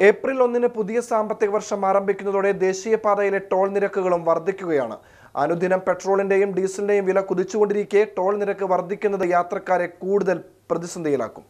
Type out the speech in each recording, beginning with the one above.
April ഒന്നിന് പുതിയ സാമ്പത്തിക വർഷം ആരംഭിക്കുന്നതോടെ ദേശീയപാതയിലെ ടോൾ നിരക്കുകളും വർദ്ധിക്കുകയാണ് അനുദിനം പെട്രോളിന്റെയും ഡീസലിന്റെയും വില കുതിച്ചുകൊണ്ടിരിക്കെ ടോൾ നിരക്ക് വർദ്ധിക്കുന്നത് യാത്രക്കാരെ കൂടുതൽ പ്രതിസന്ധിയിലാക്കും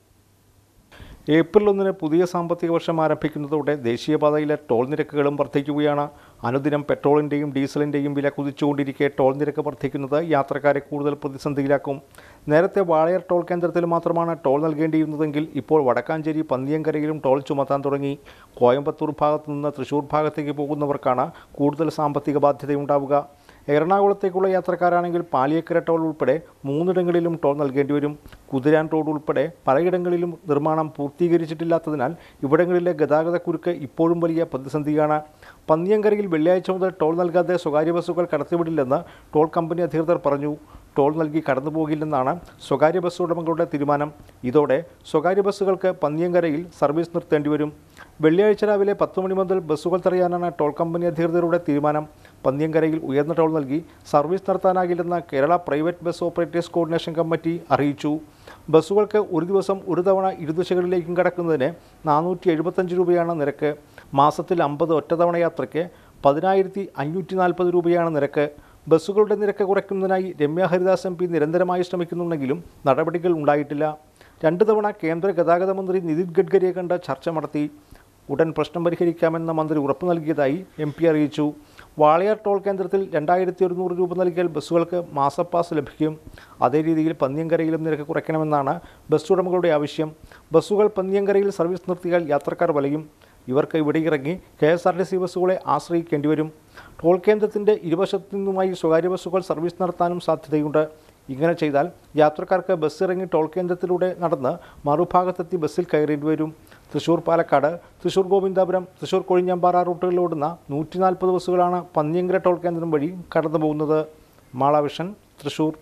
ഏപ്രിൽ ഒന്നിന് പുതിയ സാമ്പത്തിക വർഷം ആരംഭിക്കുന്നതോടെ ദേശീയപാതയിലെ ടോൾ നിരക്കുകളും വർദ്ധിക്കുകയാണ് അനുദിനം പെട്രോളിൻ്റെയും ഡീസലിൻ്റെയും വില കുതിച്ചുകൊണ്ടിരിക്കെ ടോൾ നിരക്ക് വർദ്ധിക്കുന്നത് യാത്രക്കാരെ കൂടുതൽ പ്രതിസന്ധിയിലാക്കും നേരത്തെ വാളയാർ ടോൾ കേന്ദ്രത്തിൽ മാത്രമാണ് ടോൾ നൽകേണ്ടിയിരുന്നതെങ്കിൽ ഇപ്പോൾ വടക്കാഞ്ചേരി പന്നിയങ്കരയിലും ടോൾ ചുമത്താൻ തുടങ്ങി കോയമ്പത്തൂർ ഭാഗത്തു നിന്ന് തൃശൂർ ഭാഗത്തേക്ക് പോകുന്നവർക്കാണ് കൂടുതൽ സാമ്പത്തിക ബാധ്യതയുണ്ടാവുക എറണാകുളത്തേക്കുള്ള യാത്രക്കാരാണെങ്കിൽ പാലിയക്കര ടോൾ ഉൾപ്പെടെ മൂന്നിടങ്ങളിലും ടോൾ നൽകേണ്ടി വരും കുതിരാൻ റോഡ് ഉൾപ്പെടെ പലയിടങ്ങളിലും നിർമ്മാണം പൂർത്തീകരിച്ചിട്ടില്ലാത്തതിനാൽ ഇവിടങ്ങളിലെ ഗതാഗതക്കുരുക്ക് ഇപ്പോഴും വലിയ പ്രതിസന്ധിയാണ് പന്നിയങ്കരയിൽ വെള്ളിയാഴ്ച മുതൽ ടോൾ നൽകാതെ സ്വകാര്യ ബസ്സുകൾ കടത്തിവിടില്ലെന്ന് ടോൾ കമ്പനി അധികൃതർ പറഞ്ഞു ടോൾ നൽകി കടന്നുപോകില്ലെന്നാണ് സ്വകാര്യ ബസ് ഉടമകളുടെ തീരുമാനം ഇതോടെ സ്വകാര്യ ബസ്സുകൾക്ക് പന്നിയങ്കരയിൽ സർവീസ് നിർത്തേണ്ടി വരും വെള്ളിയാഴ്ച രാവിലെ പത്ത് മണി മുതൽ ബസ്സുകൾ തടയാനാണ് ടോൾ കമ്പനി അധികൃതരുടെ തീരുമാനം പന്നിയങ്കരയിൽ ഉയർന്ന ടോൾ നൽകി സർവീസ് നടത്താനാകില്ലെന്ന് Kerala private bus operators coordination committee അറിയിച്ചു ബസ്സുകൾക്ക് ഒരു ദിവസം ഒരു തവണ ഇരുദിശകളിലേക്കും കടക്കുന്നതിന് നാനൂറ്റി എഴുപത്തഞ്ച് രൂപയാണ് നിരക്ക് മാസത്തിൽ അമ്പത് ഒറ്റത്തവണ യാത്രയ്ക്ക് പതിനായിരത്തി അഞ്ഞൂറ്റി നാൽപ്പത് രൂപയാണ് നിരക്ക് ബസ്സുകളുടെ നിരക്ക് കുറയ്ക്കുന്നതിനായി രമ്യ ഹരിദാസ് എം പി നിരന്തരമായി ശ്രമിക്കുന്നുണ്ടെങ്കിലും നടപടികൾ ഉണ്ടായിട്ടില്ല രണ്ടു തവണ കേന്ദ്ര ഗതാഗത മന്ത്രി നിതിൻ ഗഡ്കരിയെ കണ്ട് ചർച്ച നടത്തി ഉടൻ പ്രശ്നം പരിഹരിക്കാമെന്ന മന്ത്രി ഉറപ്പു നൽകിയതായി എം പി അറിയിച്ചു വാളയാർ ടോൾ കേന്ദ്രത്തിൽ രണ്ടായിരത്തി ഒരുന്നൂറ് രൂപ നൽകിയാൽ ബസ്സുകൾക്ക് മാസപ്പാസ് ലഭിക്കും അതേ രീതിയിൽ പന്നിയങ്കരയിലും നിരക്ക് കുറയ്ക്കണമെന്നാണ് ബസ് ഉടമകളുടെ ആവശ്യം ബസ്സുകൾ പന്നിയങ്കരയിൽ സർവീസ് നിർത്തിയാൽ യാത്രക്കാർ വലയും ഇവർക്ക് ഇവിടെ ഇറങ്ങി K S R T C ബസ്സുകളെ ആശ്രയിക്കേണ്ടി വരും ടോൾ കേന്ദ്രത്തിൻ്റെ ഇരുവശത്തു നിന്നുമായി സ്വകാര്യ ബസ്സുകൾ സർവീസ് നടത്താനും സാധ്യതയുണ്ട് ഇങ്ങനെ ചെയ്താൽ യാത്രക്കാർക്ക് ബസ് ഇറങ്ങി ടോൾ കേന്ദ്രത്തിലൂടെ നടന്ന് മറുഭാഗത്തെത്തി ബസ്സിൽ കയറേണ്ടി വരും തൃശൂർ പാലക്കാട് തൃശൂർ ഗോവിന്ദാപുരം തൃശൂർ കൊഴിഞ്ഞാമ്പാറ റൂട്ടുകളിലോടുന്ന നൂറ്റി നാൽപ്പത് ബസ്സുകളാണ് പന്നിയങ്കര ടോൾ കേന്ദ്രം വഴി കടന്നു പോകുന്നത് മാളാവിഷൻ തൃശൂർ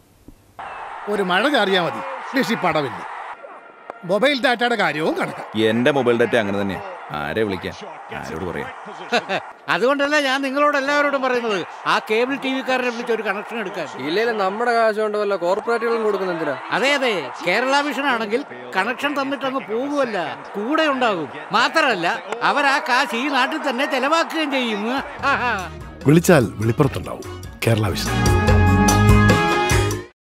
ഒരു മഴ ചാറിയാ മതി കൃഷി പടവില്ല മൊബൈൽ ഡാറ്റയുടെ കാര്യവും കണക്കാം എന്റെ മൊബൈൽ ഡാറ്റ അങ്ങനെ തന്നെയാ ആരെ വിളിക്കാൻ ആരോട് പറയാം അതുകൊണ്ടല്ല ഞാൻ നിങ്ങളോട് എല്ലാവരോടും പറയുന്നത് ആ കേബിൾ ടി വിക്കാരനെ വിളിച്ച് ഒരു കണക്ഷൻ എടുക്കാൻ ഇല്ലേലും നമ്മുടെ കാശ് കൊണ്ട് വല്ല കോർപ്പറേറ്റുകളും കൊടുക്കുന്ന എന്തിനാ അതെ അതെ കേരള വിഷൻ ആണെങ്കിൽ കണക്ഷൻ തന്നിട്ട് അങ്ങ് പോകുമല്ല കൂടെ ഉണ്ടാകും മാത്രമല്ല അവർ ആ കാശ് ഈ നാട്ടിൽ തന്നെ ചെലവാക്കുകയും ചെയ്യും വിളിച്ചാൽ വെളിപ്പുറത്തുണ്ടാവും കേരള വിഷൻ